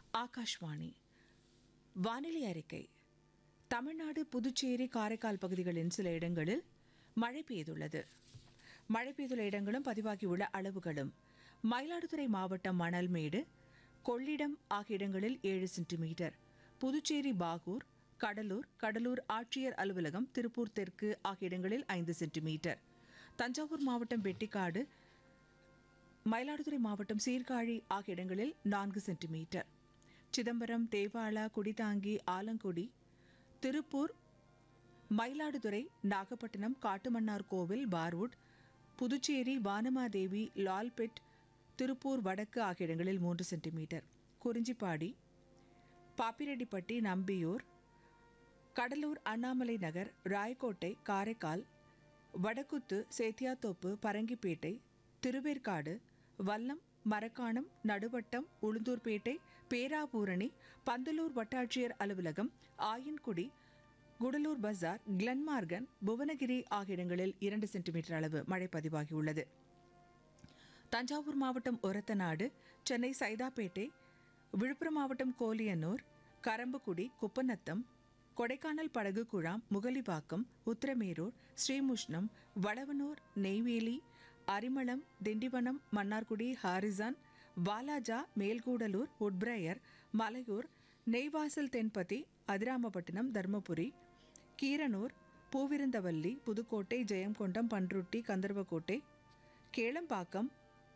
ஆகாஷ்வாணி வானிலை அறிக்கை தமிழ்நாடு புதுச்சேரி காரைக்கால் பகுதிகளின் சில இடங்களில் மழை பெய்துள்ளது மழை பெய்துள்ள இடங்களும் பதிவாகியுள்ள அளவுகளும் மயிலாடுதுறை மாவட்டம் மணல்மேடு கொள்ளிடம் ஆகிய இடங்களில் ஏழு சென்டிமீட்டர் புதுச்சேரி பாகூர் கடலூர் கடலூர் ஆட்சியர் அலுவலகம் திருப்பூர் தெற்கு ஆகிய இடங்களில் ஐந்து சென்டிமீட்டர் தஞ்சாவூர் மாவட்டம் வெட்டிக்காடு மயிலாடுதுறை மாவட்டம் சீர்காழி ஆகிய இடங்களில் நான்கு சென்டிமீட்டர் சிதம்பரம் தேவாலா குடிதாங்கி ஆலங்குடி திருப்பூர் மயிலாடுதுறை நாகப்பட்டினம் காட்டுமன்னார் கோவில் பார்வுட் புதுச்சேரி வானமாதேவி லால்பெட் திருப்பூர் வடக்கு ஆகிய இடங்களில் மூன்று சென்டிமீட்டர் குறிஞ்சிப்பாடி பாப்பிரெட்டிப்பட்டி நம்பியூர் கடலூர் அண்ணாமலை நகர் ராயக்கோட்டை காரைக்கால் வடக்குத்து சேத்தியாத்தோப்பு பரங்கிப்பேட்டை திருவேற்காடு வல்லம் மரக்காணம் நடுவட்டம் உளுந்தூர்பேட்டை பேராபூரணி பந்தலூர் வட்டாட்சியர் அலுவலகம் ஆயன்குடி குடலூர் பஜார் கிளன்மார்கன் புவனகிரி ஆகிய இடங்களில் இரண்டு சென்டிமீட்டர் அளவு மழை பதிவாகியுள்ளது தஞ்சாவூர் மாவட்டம் ஒரத்தநாடு சென்னை சைதாப்பேட்டை விழுப்புரம் மாவட்டம் கோலியனூர் கரம்பக்குடி குப்பநத்தம் கொடைக்கானல் படகு குழாம் முகலிவாக்கம் உத்திரமேரூர் ஸ்ரீமுஷ்ணம் வடவனூர் நெய்வேலி அரிமளம் திண்டிவனம் மன்னார்குடி ஹாரிசான் வாலாஜா மேல்கூடலூர் உட்பிரயர் மலையூர் நெய்வாசல் தென்பதி அதிராமபட்டினம் தர்மபுரி கீரனூர் பூவிருந்தவல்லி புதுக்கோட்டை ஜெயங்கொண்டம் பன்ருட்டி கந்தர்வக்கோட்டை கேளம்பாக்கம்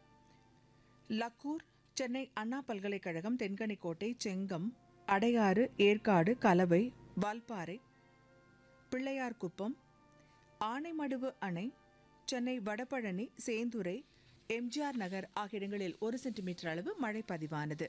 லக்கூர் சென்னை அண்ணா பல்கலைக்கழகம் தென்கனிக்கோட்டை செங்கம் அடையாறு ஏற்காடு கலவை வால்பாறை பிள்ளையார்குப்பம் ஆனைமடுவு அணை சென்னை வடபழனி சேந்துரை எம்ஜிஆர் நகர் ஆகிய இடங்களில் ஒரு சென்டிமீட்டர் அளவு மழை பதிவானது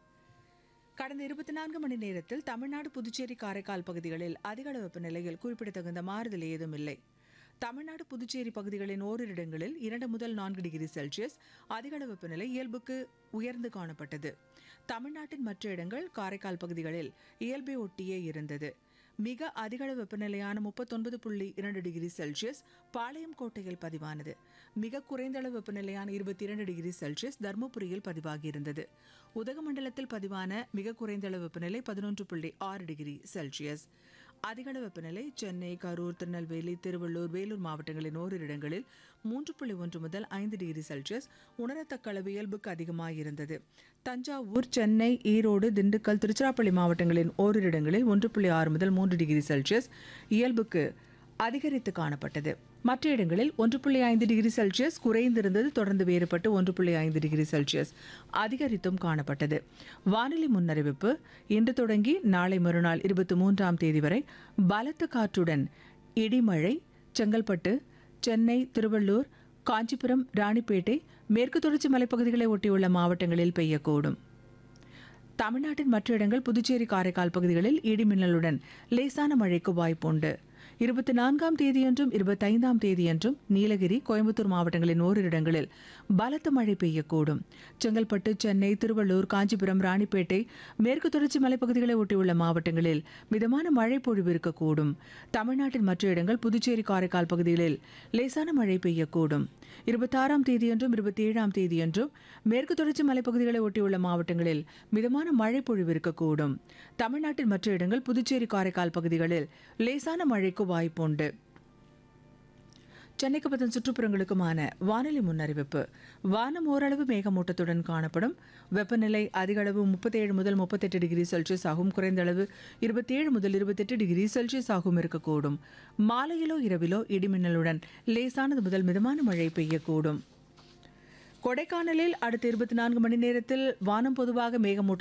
கடந்த இருபத்தி நான்கு மணி நேரத்தில் தமிழ்நாடு புதுச்சேரி காரைக்கால் பகுதிகளில் அதிகளவு வெப்பநிலையில் குறிப்பிடத்தகுந்த மாறுதல் ஏதும் இல்லை தமிழ்நாடு புதுச்சேரி பகுதிகளின் ஓரிரு இடங்களில் இரண்டு முதல் நான்கு டிகிரி செல்சியஸ் அதிகளவு வெப்பநிலை இயல்புக்கு உயர்ந்து காணப்பட்டது தமிழ்நாட்டின் மற்ற இடங்கள் காரைக்கால் பகுதிகளில் இயல்பை ஒட்டியே இருந்தது மிக அதிகளவு வெப்பநிலையான முப்பத்தொன்பது புள்ளி இரண்டு டிகிரி செல்சியஸ் பாளையம் கோட்டையில் பதிவானது மிக குறைந்த அளவு வெப்பநிலையான இருபத்தி இரண்டு டிகிரி செல்சியஸ் தருமபுரியில் பதிவாகியிருந்தது உதகமண்டலத்தில் பதிவான மிக குறைந்த அளவு வெப்பநிலை பதினொன்று புள்ளி ஆறு டிகிரி செல்சியஸ் அதிகளவு வெப்பநிலை சென்னை கரூர் திருநெல்வேலி திருவள்ளூர் வேலூர் மாவட்டங்களின் ஓரிரு இடங்களில் மூன்று புள்ளி ஒன்று முதல் ஐந்து டிகிரி செல்சியஸ் உணரத்தக்க அளவு இயல்புக்கு அதிகமாயிருந்தது தஞ்சாவூர் சென்னை ஈரோடு திண்டுக்கல் திருச்சிராப்பள்ளி மாவட்டங்களின் ஓரிரு இடங்களில் ஒன்று புள்ளி ஆறு முதல் மூன்று டிகிரி செல்சியஸ் இயல்புக்கு அதிகரித்து காணப்பட்டது மற்ற இடங்களில் ஒன்று புள்ளி ஐந்து டிகிரி செல்சியஸ் குறைந்திருந்தது தொடர்ந்து வேறுபட்டு ஒன்று புள்ளி ஐந்து டிகிரி செல்சியஸ் அதிகரித்தும் காணப்பட்டது வானிலை முன்னறிவிப்பு இன்று தொடங்கி நாளை மறுநாள் இருபத்தி மூன்றாம் தேதி வரை பலத்த காற்றுடன் இடிமழை செங்கல்பட்டு சென்னை திருவள்ளூர் காஞ்சிபுரம் ராணிப்பேட்டை மேற்கு தொடர்ச்சி மலைப்பகுதிகளை ஒட்டியுள்ள மாவட்டங்களில் பெய்யக்கூடும் தமிழ்நாட்டின் மற்ற இடங்கள் புதுச்சேரி காரைக்கால் பகுதிகளில் இடிமின்னலுடன் லேசான மழைக்கு வாய்ப்புண்டு இருபத்தி நான்காம் தேதியன்றும் இருபத்தைந்தாம் தேதியன்றும் நீலகிரி கோயம்புத்தூர் மாவட்டங்களின் ஓரிரு இடங்களில் பலத்த மழை பெய்யக்கூடும் செங்கல்பட்டு சென்னை திருவள்ளூர் காஞ்சிபுரம் ராணிப்பேட்டை மேற்கு தொடர்ச்சி மலைப்பகுதிகளை ஒட்டியுள்ள மாவட்டங்களில் மிதமான மழை பொழிவு இருக்கக்கூடும் தமிழ்நாட்டின் மற்ற இடங்கள் புதுச்சேரி காரைக்கால் பகுதிகளில் லேசான மழை பெய்யக்கூடும் இருபத்தாறாம் தேதியன்றும் இருபத்தி ஏழாம் தேதியன்றும் மேற்கு தொடர்ச்சி மலைப்பகுதிகளை ஒட்டியுள்ள மாவட்டங்களில் மிதமான மழை பொழிவு இருக்கக்கூடும் தமிழ்நாட்டின் மற்ற இடங்கள் புதுச்சேரி காரைக்கால் பகுதிகளில் லேசான மழைக்கு வாய்ப்புண்டு சென்னைக்கு பத்தன் சுற்றுப்புறங்களுக்குமான வானிலை முன்னறிவிப்பு வானம் ஓரளவு மேகமூட்டத்துடன் காணப்படும் வெப்பநிலை அதிக அளவு முப்பத்தேழு முதல் முப்பத்தெட்டு டிகிரி செல்சியஸ் ஆகும் குறைந்த அளவு இருபத்தேழு முதல் இருபத்தெட்டு டிகிரி செல்சியஸ் ஆகும் இருக்கக்கூடும் மாலையிலோ இரவிலோ இடிமின்னலுடன் லேசானது முதல் மிதமான மழை பெய்யக்கூடும் கொடைக்கானலில் அடுத்த இருபத்தி நான்கு மணி நேரத்தில் வானம் பொதுவாக மேகமூட்ட